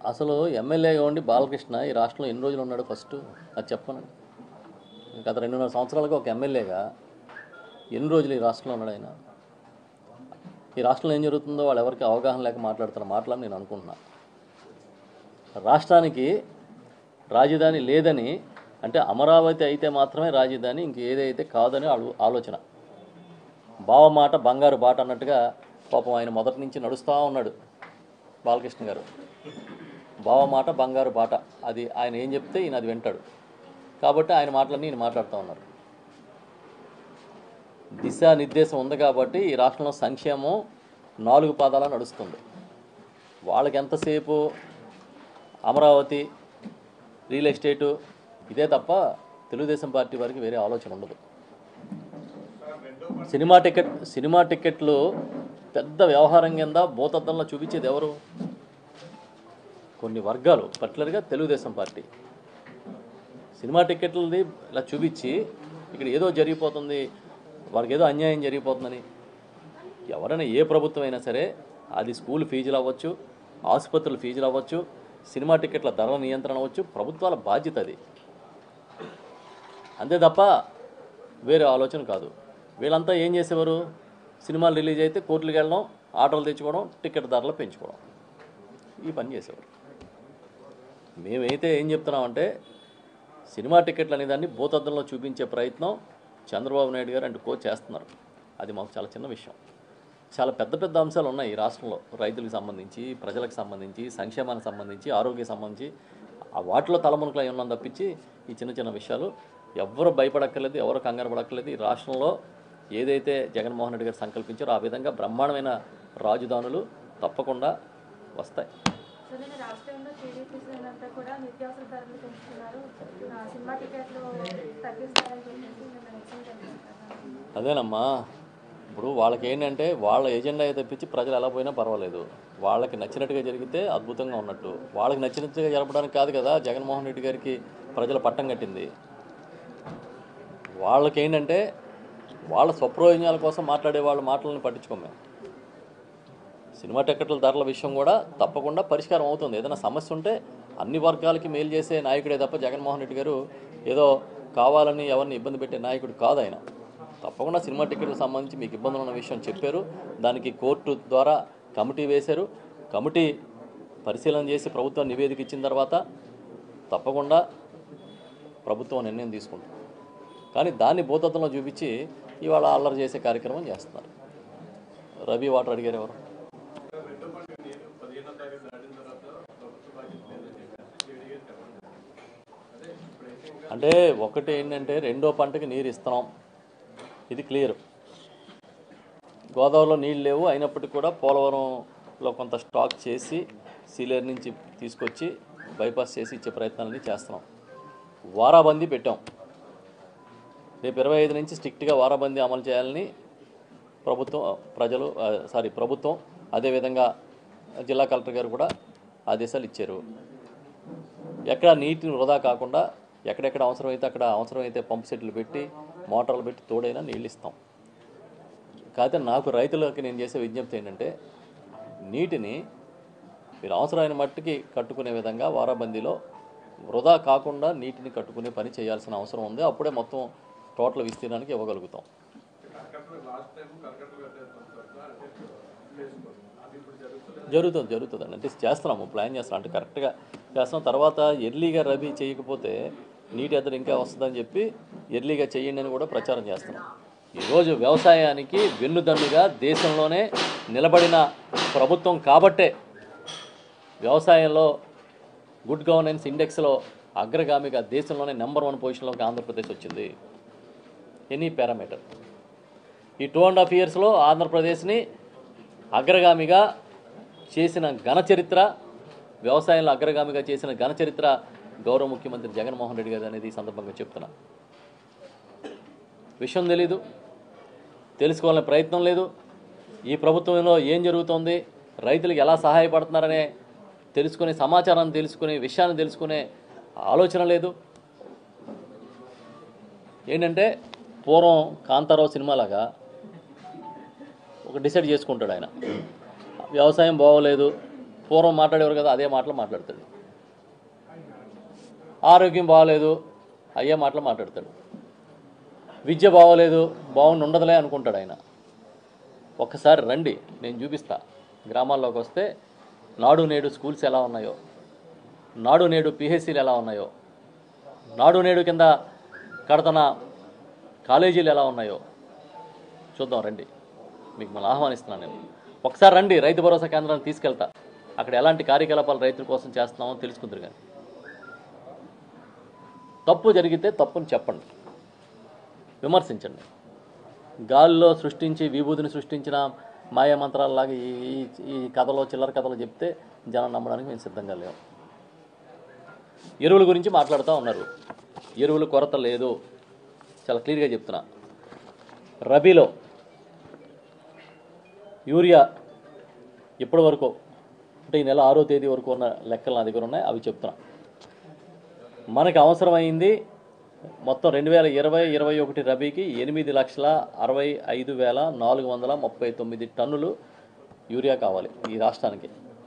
అసలు ఎమ్మెల్యేగా ఉండి బాలకృష్ణ ఈ రాష్ట్రంలో ఎన్ని రోజులు ఉన్నాడు ఫస్ట్ అది చెప్పనండి గత రెండున్నర సంవత్సరాలుగా ఒక ఎమ్మెల్యేగా ఎన్ని రోజులు ఈ రాష్ట్రంలో ఉన్నాడు ఆయన ఈ రాష్ట్రంలో ఏం జరుగుతుందో వాళ్ళు ఎవరికి అవగాహన లేక మాట్లాడుతున్న మాటలని నేను అనుకుంటున్నా రాష్ట్రానికి రాజధాని లేదని అంటే అమరావతి అయితే మాత్రమే రాజధాని ఇంక ఏదైతే కాదని ఆలో- ఆలోచన బావ మాట బంగారు బాట అన్నట్టుగా పాపం ఆయన మొదటి నుంచి నడుస్తూ ఉన్నాడు బాలకృష్ణ గారు బావ మాట బంగారు బాట అది ఆయన ఏం చెప్తే ఈయన అది వింటాడు కాబట్టి ఆయన మాటలన్నీ ఈయన మాట్లాడుతూ ఉన్నారు దిశా నిర్దేశం ఉంది కాబట్టి ఈ రాష్ట్రంలో సంక్షేమం నాలుగు పాదాల నడుస్తుంది వాళ్ళకి ఎంతసేపు అమరావతి రియల్ ఎస్టేటు ఇదే తప్ప తెలుగుదేశం పార్టీ వారికి వేరే ఆలోచన ఉండదు సినిమా టికెట్ సినిమా టికెట్లు పెద్ద వ్యవహారం కింద భూతద్దంలో చూపించేది ఎవరు కొన్ని వర్గాలు పర్టికులర్గా తెలుగుదేశం పార్టీ సినిమా టికెట్లది ఇలా చూపించి ఇక్కడ ఏదో జరిగిపోతుంది వాళ్ళకి ఏదో అన్యాయం జరిగిపోతుందని ఎవరైనా ఏ ప్రభుత్వం అయినా సరే అది స్కూల్ ఫీజులు అవ్వచ్చు ఆసుపత్రుల ఫీజులు అవ్వచ్చు సినిమా టికెట్ల ధరల నియంత్రణ అవ్వచ్చు ప్రభుత్వాల బాధ్యత అది అంతే తప్ప వేరే ఆలోచన కాదు వీళ్ళంతా ఏం చేసేవారు సినిమాలు రిలీజ్ అయితే కోర్టులకు వెళ్ళడం ఆటోలు తెచ్చుకోవడం టికెట్ ధరలు పెంచుకోవడం ఈ పని చేసేవారు మేమైతే ఏం చెప్తున్నామంటే సినిమా టికెట్లు అనే దాన్ని భూతద్దంలో చూపించే ప్రయత్నం చంద్రబాబు నాయుడు గారు అండ్ కో చేస్తున్నారు అది మాకు చాలా చిన్న విషయం చాలా పెద్ద పెద్ద అంశాలు ఉన్నాయి ఈ రాష్ట్రంలో రైతులకు సంబంధించి ప్రజలకు సంబంధించి సంక్షేమానికి సంబంధించి ఆరోగ్యం సంబంధించి ఆ వాటిలో తలమునకలు ఉన్నాం తప్పించి ఈ చిన్న చిన్న విషయాలు ఎవరు భయపడక్కర్లేదు ఎవరు కంగారు పడక్కర్లేదు ఈ రాష్ట్రంలో ఏదైతే జగన్మోహన్ రెడ్డి గారు సంకల్పించారో ఆ విధంగా బ్రహ్మాండమైన రాజధానులు తప్పకుండా వస్తాయి సో నేను రాష్ట్రంలో టీడీపీ శ్రేణులంతా కూడా నిత్యావసర ధరలు పెంచుతున్నారు ఆ, సినిమా టికెట్లు తగ్గిస్తారని చెప్పేసి నిన్న నిరసన తెలియజేస్తారు అదేనమ్మా ఇప్పుడు వాళ్ళకి ఏంటంటే వాళ్ళ ఎజెండా తప్పించి ప్రజలు ఎలా పోయినా పర్వాలేదు వాళ్ళకి నచ్చినట్టుగా జరిగితే అద్భుతంగా ఉన్నట్టు వాళ్ళకి నచ్చినట్టుగా జరపడానికి కాదు కదా జగన్మోహన్ రెడ్డి గారికి ప్రజల పట్టం కట్టింది వాళ్ళకి ఏంటంటే వాళ్ళ స్వప్రయోజనాల కోసం మాట్లాడే వాళ్ళ మాటలను పట్టించుకోం మేము సినిమా టికెట్ల ధరల విషయం కూడా తప్పకుండా పరిష్కారం అవుతుంది ఏదైనా సమస్య ఉంటే అన్ని వర్గాలకి మేలు చేసే నాయకుడే తప్ప జగన్మోహన్ రెడ్డి గారు ఏదో కావాలని ఎవరిని ఇబ్బంది పెట్టే నాయకుడు కాదు ఆయన తప్పకుండా సినిమా టికెట్లకు సంబంధించి మీకు ఇబ్బందులు ఉన్న విషయం చెప్పారు దానికి కోర్టు ద్వారా కమిటీ వేశారు కమిటీ పరిశీలన చేసి ప్రభుత్వం నివేదిక ఇచ్చిన తర్వాత తప్పకుండా ప్రభుత్వం నిర్ణయం తీసుకుంటుంది కానీ దాన్ని భూతత్వంలో చూపించి ఇవాళ అల్లరి చేసే కార్యక్రమం చేస్తున్నారు రవి వాటర్ అడిగారు ఎవరు అంటే ఒకటి ఏంటంటే రెండో పంటకి నీరు ఇస్తున్నాం ఇది క్లియర్ గోదావరిలో నీళ్ళు లేవు అయినప్పటికీ కూడా పోలవరంలో కొంత స్టాక్ చేసి సీలేరు నుంచి తీసుకొచ్చి బైపాస్ చేసి ఇచ్చే ప్రయత్నాలని చేస్తున్నాం వారాబందీ పెట్టాం రేపు ఇరవై ఐదు నుంచి స్ట్రిక్ట్గా వారాబందీ అమలు చేయాలని ప్రభుత్వం ప్రజలు ఆ, సారీ ప్రభుత్వం అదేవిధంగా జిల్లా కలెక్టర్ గారు కూడా ఆదేశాలు ఇచ్చారు ఎక్కడ నీటిని వృధా కాకుండా ఎక్కడెక్కడ అవసరమైతే అక్కడ అవసరమైతే పంప్ సెట్లు పెట్టి మోటార్లు పెట్టి తోడైనా నీళ్ళు ఇస్తాం కాకపోతే నాకు రైతులకి నేను చేసే విజ్ఞప్తి ఏంటంటే నీటిని మీరు అవసరమైన మట్టికి కట్టుకునే విధంగా వారాబందీలో వృధా కాకుండా నీటిని కట్టుకునే పని చేయాల్సిన అవసరం ఉంది అప్పుడే మొత్తం టోటల్ విస్తీర్ణానికి ఇవ్వగలుగుతాం జరుగుతుంది జరుగుతుంది అంటే చేస్తున్నాము ప్లాన్ చేస్తున్నాం అంటే కరెక్ట్గా చేస్తున్నాం తర్వాత ఎర్లీగా రబీ చేయకపోతే నీటి ఎద్దరు ఇంకా వస్తుందని చెప్పి ఎర్లీగా చేయండి అని కూడా ప్రచారం చేస్తున్నాం ఈరోజు వ్యవసాయానికి వెన్నుదన్నుగా దేశంలోనే నిలబడిన ప్రభుత్వం కాబట్టే వ్యవసాయంలో గుడ్ గవర్నెన్స్ ఇండెక్స్లో అగ్రగామిగా దేశంలోనే నెంబర్ వన్ పొజిషన్లోకి ఆంధ్రప్రదేశ్ వచ్చింది ఎనీ పారామీటర్ ఈ టూ అండ్ హాఫ్ ఇయర్స్లో ఆంధ్రప్రదేశ్ని అగ్రగామిగా చేసిన ఘన చరిత్ర వ్యవసాయంలో అగ్రగామిగా చేసిన ఘన చరిత్ర గౌరవ ముఖ్యమంత్రి జగన్మోహన్ రెడ్డి గారు అనేది ఈ సందర్భంగా చెప్తున్నా విషయం తెలీదు తెలుసుకోవాలనే ప్రయత్నం లేదు ఈ ప్రభుత్వంలో ఏం జరుగుతోంది రైతులకు ఎలా సహాయపడుతున్నారనే తెలుసుకునే సమాచారాన్ని తెలుసుకునే విషయాన్ని తెలుసుకునే ఆలోచన లేదు ఏంటంటే పూర్వం కాంతారావు సినిమాలాగా ఒక డిసైడ్ చేసుకుంటాడు ఆయన వ్యవసాయం బాగోలేదు పూర్వం మాట్లాడేవారు కదా అదే మాటలు మాట్లాడతాడు ఆరోగ్యం బాగోలేదు అయ్యే మాటలు మాట్లాడతాడు విద్య బాగోలేదు బాగుండి ఉండదులే అనుకుంటాడు ఆయన ఒక్కసారి రండి నేను చూపిస్తా గ్రామాల్లోకి వస్తే నాడు నేడు స్కూల్స్ ఎలా ఉన్నాయో నాడు నేడు పిహెచ్సీలు ఎలా ఉన్నాయో నాడు నేడు కింద కడతన కాలేజీలు ఎలా ఉన్నాయో చూద్దాం రండి మీకు మళ్ళీ ఆహ్వానిస్తున్నాను నేను ఒకసారి రండి రైతు భరోసా కేంద్రాన్ని తీసుకెళ్తా అక్కడ ఎలాంటి కార్యకలాపాలు రైతుల కోసం చేస్తున్నామో తెలుసుకుందరు కానీ తప్పు జరిగితే తప్పుని చెప్పండి విమర్శించండి గాల్లో సృష్టించి విభూతిని సృష్టించిన మాయ మంత్రాలలాగా ఈ ఈ- ఈ కథలో చిల్లర కథలు చెప్తే జనం నమ్మడానికి మేము సిద్ధంగా లేవు ఎరువుల గురించి మాట్లాడుతూ ఉన్నారు ఎరువుల కొరత లేదు చాలా క్లియర్గా చెప్తున్నా రబీలో యూరియా ఇప్పటి వరకు అంటే ఈ నెల ఆరో తేదీ వరకు ఉన్న లెక్కలు నా దగ్గర ఉన్నాయి అవి చెప్తున్నా మనకు అవసరమైంది మొత్తం రెండు వేల ఇరవై ఇరవై ఒకటి రబీకి ఎనిమిది లక్షల అరవై ఐదు వేల నాలుగు వందల ముప్పై తొమ్మిది టన్నులు యూరియా కావాలి ఈ రాష్ట్రానికి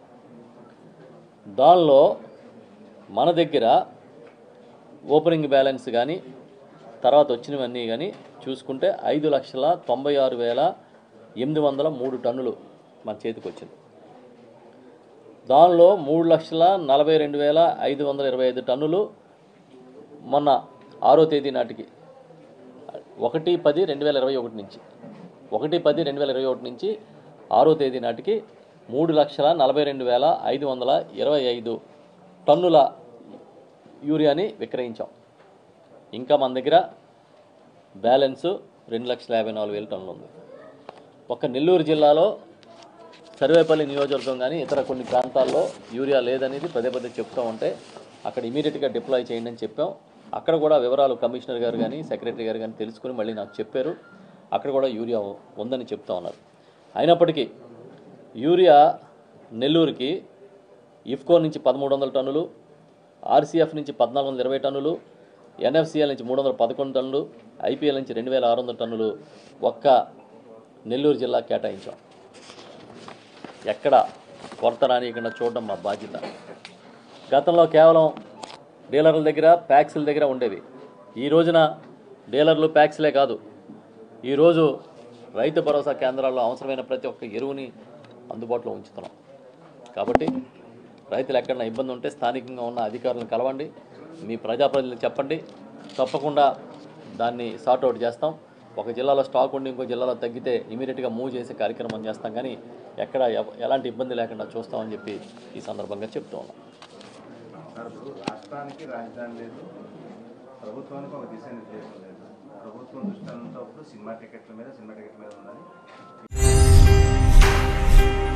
దానిలో మన దగ్గర ఓపెనింగ్ బ్యాలెన్స్ కానీ తర్వాత వచ్చినవన్నీ కానీ చూసుకుంటే ఐదు లక్షల తొంభై ఆరు వేల ఎనిమిది వందల మూడు టన్నులు మన చేతికి వచ్చింది దానిలో మూడు లక్షల నలభై రెండు వేల ఐదు వందల ఇరవై ఐదు టన్నులు మొన్న ఆరో తేదీ నాటికి ఒకటి పది రెండు వేల ఇరవై ఒకటి నుంచి ఒకటి పది రెండు వేల ఇరవై ఒకటి నుంచి ఆరో తేదీ నాటికి మూడు లక్షల నలభై రెండు వేల ఐదు వందల ఇరవై ఐదు టన్నుల యూరియాని విక్రయించాం ఇంకా మన దగ్గర బ్యాలెన్స్ రెండు లక్షల యాభై నాలుగు వేల టన్నులు ఉంది ఒక్క నెల్లూరు జిల్లాలో సర్వేపల్లి నియోజకవర్గం కానీ ఇతర కొన్ని ప్రాంతాల్లో యూరియా లేదనేది పదే పదే చెప్తూ ఉంటే అక్కడ ఇమీడియట్గా డిప్లాయ్ చేయండి అని చెప్పాం అక్కడ కూడా వివరాలు కమిషనర్ గారు కానీ సెక్రటరీ గారు కానీ తెలుసుకుని మళ్ళీ నాకు చెప్పారు అక్కడ కూడా యూరియా ఉందని చెప్తా ఉన్నారు అయినప్పటికీ యూరియా నెల్లూరుకి ఇఫ్కో నుంచి పదమూడు వందల టన్నులు ఆర్సీఎఫ్ నుంచి పద్నాలుగు వందల ఇరవై టన్నులు ఎన్ఎఫ్సిఎల్ నుంచి మూడు వందల పదకొండు టన్నులు ఐపీఎల్ నుంచి రెండు వేల ఆరు వందల టన్నులు ఒక్క నెల్లూరు జిల్లా కేటాయించాం ఎక్కడ కొరత రానియకుండా చూడడం మా బాధ్యత గతంలో కేవలం డీలర్ల దగ్గర ప్యాక్స్ల దగ్గర ఉండేవి ఈ రోజున డీలర్లు ప్యాక్స్లే కాదు ఈరోజు రైతు భరోసా కేంద్రాల్లో అవసరమైన ప్రతి ఒక్క ఎరువుని అందుబాటులో ఉంచుతున్నాం కాబట్టి రైతులు ఎక్కడైనా ఇబ్బంది ఉంటే స్థానికంగా ఉన్న అధికారులను కలవండి మీ ప్రజాప్రతినిధులకు చెప్పండి తప్పకుండా దాన్ని సార్ట్అవుట్ చేస్తాం ఒక జిల్లాలో స్టాక్ ఉండి ఇంకో జిల్లాలో తగ్గితే ఇమీడియట్గా మూవ్ చేసే కార్యక్రమం చేస్తాం కానీ ఎక్కడ ఎవ- ఎలాంటి ఇబ్బంది లేకుండా చూస్తామని చెప్పి ఈ సందర్భంగా చెప్తూ ఉన్నాం సార్ ఇప్పుడు రాష్ట్రానికి రాజధాని లేదు ప్రభుత్వానికి ఒక దిశానిర్దేశం లేదు ప్రభుత్వం దృష్టి అంతా ఇప్పుడు సినిమా టికెట్ల మీద సినిమా టికెట్ల మీద ఉందని